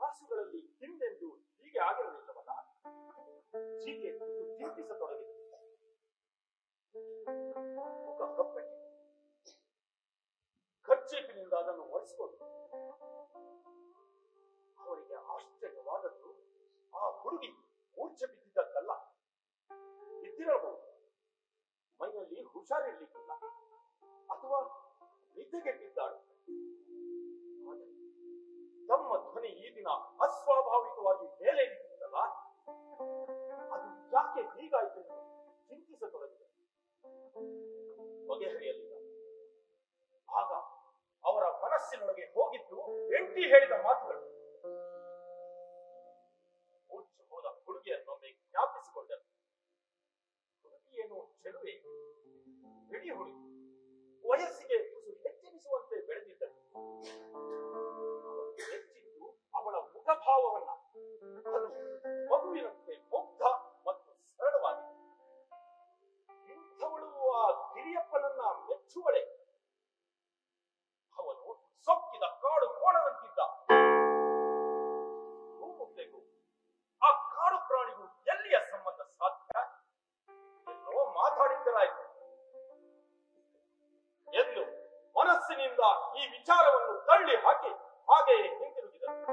ತಾಸುಗಳಲ್ಲಿ ಹಿಂದೆಂದು ಹೀಗೆ ಆಗಿರಲಿಲ್ಲವಲ್ಲ ಜೀಕೆ ತುಸು ಚಿಂತಿಸತೊಡಗಿದ ಮುಖ ಕಪ್ಪೆಟ್ಟಿ ಖರ್ಚೀಪಿನಿಂದ ಅದನ್ನು ಒರೆಸಿಕೊಂಡು ಅವರಿಗೆ ಆಶ್ಚರ್ಯವಾದದ್ದು ಆ ಹುಡುಗಿ ಮೂರ್ಛೆ ಬಿದ್ದಿದ್ದಕ್ಕಲ್ಲ ಬಿದ್ದಿರಬಹುದು ಮೈಯಲ್ಲಿ ಹುಷಾರಿರ್ಲಿಕ್ಕಿಲ್ಲ ಅಥವಾ ನಿದ್ದೆಗೆಟ್ಟಿದ್ದಾಳು ಆದರೆ ತಮ್ಮ ಧ್ವನಿ ಈ ದಿನ ಅಸ್ವಾಭಾವಿಕವಾಗಿ ಮೇಲೆ ನಿಂತಿತ್ತಲ್ಲ ಅದು ಯಾಕೆ ಹೀಗಾಯಿತೆಂದು ಚಿಂತಿಸತೊಡಗಿದೆ ಬಗೆಹರಿಯಲಿಲ್ಲ ಆಗ ಅವರ ಮನಸ್ಸಿನೊಳಗೆ ಹೋಗಿದ್ದು ಎಂಟಿ ಹೇಳಿದ ಮಾತುಗಳು ಮೂರ್ಛೆ ಹೋದ ಹುಡುಗಿಯನ್ನೊಮ್ಮೆ ಜ್ಞಾಪಿಸಿಕೊಂಡರು ಹುಡುಗಿಯೇನು ಚೆಲುವೆ ಬಿಡಿ ಹುಡುಗಿ ವಯಸ್ಸಿಗೆ ತುಸು ಹೆಚ್ಚೆನಿಸುವಂತೆ ಬೆಳೆದಿದ್ದಳು ಅವಳು ಹೆಚ್ಚಿದ್ದು ಅವಳ ಮುಖಭಾವವನ್ನ ಅದು ಮಗುವಿನಂತೆ ಮುಗ್ಧ ಮತ್ತು ಸರಳವಾಗಿದೆ ಇಂಥವಳು ಆ ಗಿರಿಯಪ್ಪನನ್ನ ಮೆಚ್ಚುವಳೆ ಅವನು ಸೊಕ್ಕಿದ ಕಾಡು ಕೋಣದಂತಿದ್ದ ಭೂಮುಗ್ಧೆಗೂ ಆ ಕಾಡು ಪ್ರಾಣಿಗೂ ಎಲ್ಲಿಯ ಸಂಬಂಧ ಸಾಧ್ಯ ಎಲ್ಲೋ ಮಾತಾಡಿದ್ದರಾಯ್ತು ಎಂದು ಮನಸ್ಸಿನಿಂದ ಈ ವಿಚಾರವನ್ನು ತಳ್ಳಿ ಹಾಕಿ ಹಾಗೆಯೇ